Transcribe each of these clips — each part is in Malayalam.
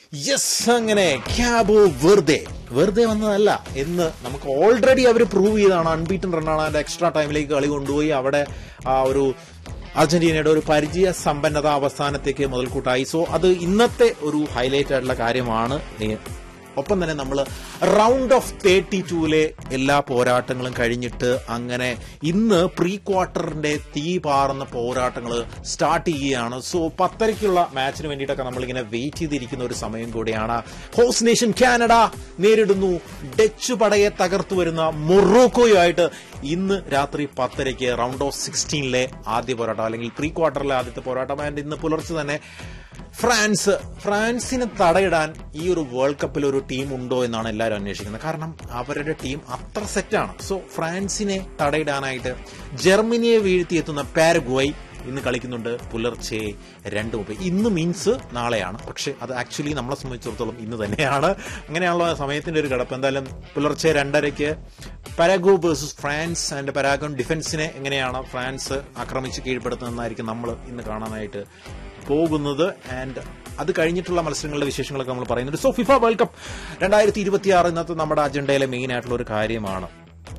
യെസ് അങ്ങനെ ക്യാബോ വെറുതെ വെറുതെ വന്നതല്ല എന്ന് നമുക്ക് ഓൾറെഡി അവർ പ്രൂവ് ചെയ്താണ് അൺബീറ്റൻ റണ്ണാണ് അതിന്റെ എക്സ്ട്രാ ടൈമിലേക്ക് കളി കൊണ്ടുപോയി അവിടെ ആ ഒരു അർജന്റീനയുടെ ഒരു പരിചയ സമ്പന്നത അവസാനത്തേക്ക് മുതൽക്കൂട്ടായി സോ അത് ഇന്നത്തെ ഒരു ഹൈലൈറ്റ് ആയിട്ടുള്ള കാര്യമാണ് ഈ- ഒപ്പം തന്നെ നമ്മൾ റൗണ്ട് ഓഫ് തേർട്ടി ടൂലെ എല്ലാ പോരാട്ടങ്ങളും കഴിഞ്ഞിട്ട് അങ്ങനെ ഇന്ന് പ്രീ ക്വാർട്ടറിന്റെ തീ പാറുന്ന പോരാട്ടങ്ങൾ സ്റ്റാർട്ട് ചെയ്യുകയാണ് സോ പത്തരയ്ക്കുള്ള മാച്ചിന് വേണ്ടിയിട്ടൊക്കെ നമ്മളിങ്ങനെ വെയിറ്റ് ചെയ്തിരിക്കുന്ന ഒരു സമയം കൂടിയാണ് ഹോസ്റ്റ് നേഷൻ കാനഡ നേരിടുന്നു ഡച്ച് പടയെ തകർത്തു വരുന്ന മൊറോക്കോയുമായിട്ട് ഇന്ന് രാത്രി പത്തരയ്ക്ക് റൗണ്ട് ഓഫ് സിക്സ്റ്റീനിലെ ആദ്യ പോരാട്ടം അല്ലെങ്കിൽ പ്രീ ക്വാർട്ടറിലെ ആദ്യത്തെ പോരാട്ടം ആൻഡ് ഇന്ന് പുലർച്ചെ തന്നെ ഫ്രാൻസ് ഫ്രാൻസിന് തടയിടാൻ ഈ ഒരു വേൾഡ് കപ്പിൽ ഒരു ടീം ഉണ്ടോ എന്നാണ് എല്ലാവരും അന്വേഷിക്കുന്നത് കാരണം അവരുടെ ടീം അത്ര സെറ്റാണ് സോ ഫ്രാൻസിനെ തടയിടാനായിട്ട് ജർമ്മനിയെ വീഴ്ത്തിയെത്തുന്ന പാരഗ്വൈ ഇന്ന് കളിക്കുന്നുണ്ട് പുലർച്ചെ രണ്ട് മുപ്പത് ഇന്ന് മീൻസ് നാളെയാണ് പക്ഷെ അത് ആക്ച്വലി നമ്മളെ സംബന്ധിച്ചിടത്തോളം ഇന്ന് തന്നെയാണ് അങ്ങനെയാണല്ലോ സമയത്തിന്റെ ഒരു കിടപ്പ് എന്തായാലും പുലർച്ചെ രണ്ടരയ്ക്ക് പരാഗോ വേഴ്സസ് ഫ്രാൻസ് ആൻഡ് പരാഗോൺ ഡിഫൻസിനെ എങ്ങനെയാണ് ഫ്രാൻസ് ആക്രമിച്ച് കീഴ്പ്പെടുത്തുന്നതെന്നായിരിക്കും നമ്മൾ ഇന്ന് കാണാനായിട്ട് പോകുന്നത് ആൻഡ് അത് കഴിഞ്ഞിട്ടുള്ള മത്സരങ്ങളുടെ വിശേഷങ്ങളൊക്കെ നമ്മൾ പറയുന്നുണ്ട് സോ ഫിഫ വേൾഡ് കപ്പ് രണ്ടായിരത്തി ഇരുപത്തി ആറ് ഇന്നത്തെ നമ്മുടെ അജണ്ടയിലെ മെയിൻ ആയിട്ടുള്ള ഒരു കാര്യമാണ്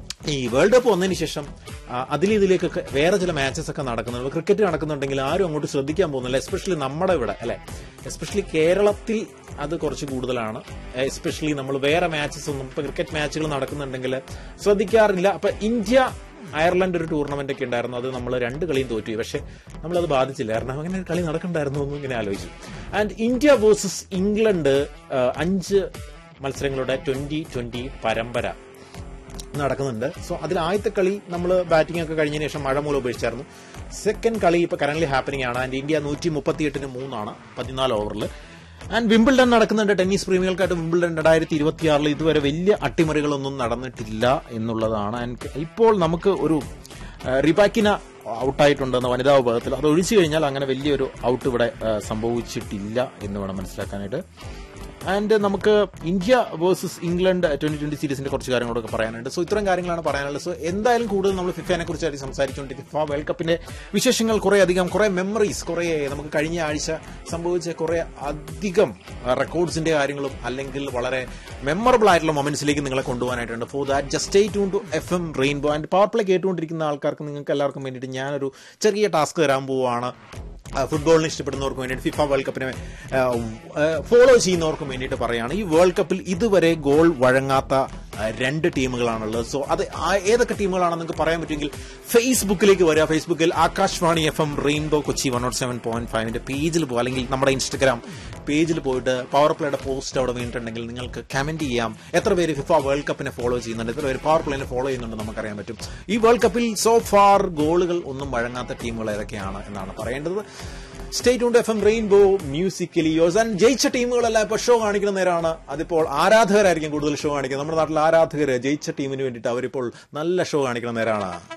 ഈ വേൾഡ് കപ്പ് വന്നതിന് ശേഷം ആ, അതിൽ ഇതിലേക്കൊക്കെ വേറെ ചില മാച്ചസ് ഒക്കെ നടക്കുന്നുണ്ട് ക്രിക്കറ്റ് നടക്കുന്നുണ്ടെങ്കിൽ ആരും അങ്ങോട്ട് ശ്രദ്ധിക്കാൻ പോകുന്നില്ല എസ്പെഷ്യലി നമ്മുടെ ഇവിടെ അല്ലെ എസ്പെഷ്യലി കേരളത്തിൽ അത് കുറച്ച് കൂടുതലാണ് എസ്പെഷ്യലി നമ്മൾ വേറെ മാച്ചസ് ഒന്നും ഇപ്പൊ ക്രിക്കറ്റ് മാച്ചുകൾ നടക്കുന്നുണ്ടെങ്കിൽ ശ്രദ്ധിക്കാറില്ല അപ്പൊ ഇന്ത്യ അയർലൻഡ് ഒരു ടൂർണമെന്റ് ഒക്കെ ഉണ്ടായിരുന്നു അത് നമ്മൾ രണ്ട് കളിയും തോറ്റു പക്ഷെ നമ്മളത് ബാധിച്ചില്ല കാരണം അങ്ങനെ ഒരു കളി നടക്കണ്ടായിരുന്നു എന്നും ഇങ്ങനെ ആലോചിച്ചു ആൻഡ് ഇന്ത്യ വേഴ്സസ് ഇംഗ്ലണ്ട് ആ, അഞ്ച് മത്സരങ്ങളുടെ ട്വന്റി ട്വന്റി പരമ്പര നടക്കുന്നുണ്ട് സോ അതിൽ ആദ്യത്തെ കളി നമ്മൾ ബാറ്റിംഗ് ഒക്കെ കഴിഞ്ഞതിന് ശേഷം മഴ മൂലം ഉപേക്ഷിച്ചായിരുന്നു സെക്കൻഡ് കളി ഇപ്പൊ കറന്റ് ഹാപ്പനിങ് ആണ് ആൻഡ് ഇന്ത്യ നൂറ്റി മുപ്പത്തി എട്ടിന് മൂന്നാണ് പതിനാല് ഓവറിൽ ആൻഡ് വിംബിൾഡൺ നടക്കുന്നുണ്ട് ടെന്നീസ് പ്രേമികൾക്കായിട്ട് വിംബിൾഡൺ രണ്ടായിരത്തി ഇരുപത്തിയാറിൽ ഇതുവരെ വലിയ അട്ടിമറികളൊന്നും നടന്നിട്ടില്ല എന്നുള്ളതാണ് ആൻഡ് ഇപ്പോൾ നമുക്ക് ഒരു ആ, റിബാക്കിന ഔട്ടായിട്ടുണ്ടെന്ന വനിതാ വിഭാഗത്തിൽ അത് ഒഴിച്ചു കഴിഞ്ഞാൽ അങ്ങനെ വലിയൊരു ഔട്ട് ഇവിടെ ആ, സംഭവിച്ചിട്ടില്ല എന്ന് വേണം മനസ്സിലാക്കാനായിട്ട് ആൻഡ് നമുക്ക് India versus England twenty twenty സീരീസിന്റെ കുറച്ച് കാര്യങ്ങളൊക്കെ പറയാനുണ്ട് സോ ഇത്തരം കാര്യങ്ങളാണ് പറയാനുള്ളത് സോ എന്തായാലും കൂടുതൽ നമ്മൾ ഫിഫയെ കുറിച്ചായിട്ട് സംസാരിച്ചുകൊണ്ടിരിക്കും ഫിഫ വേൾഡ് കപ്പിന്റെ വിശേഷങ്ങൾ കുറെ അധികം കുറെ മെമ്മറീസ് കുറെ നമുക്ക് കഴിഞ്ഞ ആഴ്ച സംഭവിച്ച കുറെ അധികം റെക്കോർഡ്സിന്റെ കാര്യങ്ങളും അല്ലെങ്കിൽ വളരെ മെമ്മറബിൾ ആയിട്ടുള്ള മൊമെന്റ്സിലേക്ക് നിങ്ങളെ കൊണ്ടുപോകാനായിട്ടുണ്ട് ഫോർ ദാറ്റ് ജസ്റ്റ് സ്റ്റേ ടു to F M Rainbow and power play കേട്ടുകൊണ്ടിരിക്കുന്ന ആൾക്കാർക്ക് നിങ്ങൾക്ക് എല്ലാവർക്കും വേണ്ടിയിട്ട് ഞാനൊരു ചെറിയ ടാസ്ക് തരാൻ പോവുകയാണ് ആ, ഫുട്ബോളിനെ ഇഷ്ടപ്പെടുന്നവർക്ക് വേണ്ടിയിട്ട് ഫിഫ വേൾഡ് കപ്പിനെ ആ, ആ, ഫോളോ ചെയ്യുന്നവർക്കും വേണ്ടിയിട്ട് പറയാണ് ഈ വേൾഡ് കപ്പിൽ ഇതുവരെ ഗോൾ വഴങ്ങാത്ത ആ, രണ്ട് ടീമുകളാണുള്ളത് സോ അത് ആ- ഏതൊക്കെ ടീമുകളാണെന്ന് നിങ്ങൾക്ക് പറയാൻ പറ്റുമെങ്കിൽ ഫേസ്ബുക്കിലേക്ക് വരിക ഫേസ്ബുക്കിൽ Akashvani F M Rainbow Kochi one nought seven point ഫൈവിന്റെ പേജിൽ പോകുക അല്ലെങ്കിൽ നമ്മുടെ ഇൻസ്റ്റഗ്രാം പേജിൽ പോയിട്ട് പവർ പ്ലേയുടെ പോസ്റ്റ് അവിടെ വീണിട്ടുണ്ടെങ്കിൽ നിങ്ങൾക്ക് കമന്റ് ചെയ്യാം എത്ര പേര് ഫിഫ വേൾഡ് കപ്പിനെ ഫോളോ ചെയ്യുന്നുണ്ട് എത്ര പേര് പവർ പ്ലേനെ ഫോളോ ചെയ്യുന്നുണ്ട് നമുക്കറിയാൻ പറ്റും ഈ വേൾഡ് കപ്പിൽ സോ ഫാർ ഗോളുകൾ ഒന്നും വഴങ്ങാത്ത ടീമുകൾ ഏതൊക്കെയാണ് എന്നാണ് പറയേണ്ടത് സ്റ്റേറ്റ് ഉണ്ട് എഫ് എം റെയിൻബോ മ്യൂസിക്കലി യോസ് ആൻഡ് ജയിച്ച ടീമുകളെല്ലാം ഇപ്പോൾ ഷോ കാണിക്കുന്ന നേരമാണ് അതിപ്പോൾ ആരാധകരായിരിക്കും കൂടുതൽ ഷോ കാണിക്കുന്നത് നമ്മുടെ നാട്ടിൽ ആരാധകർ ജയിച്ച ടീമിന് വേണ്ടിയിട്ട് അവരിപ്പോൾ നല്ല ഷോ കാണിക്കുന്ന നേരമാണ്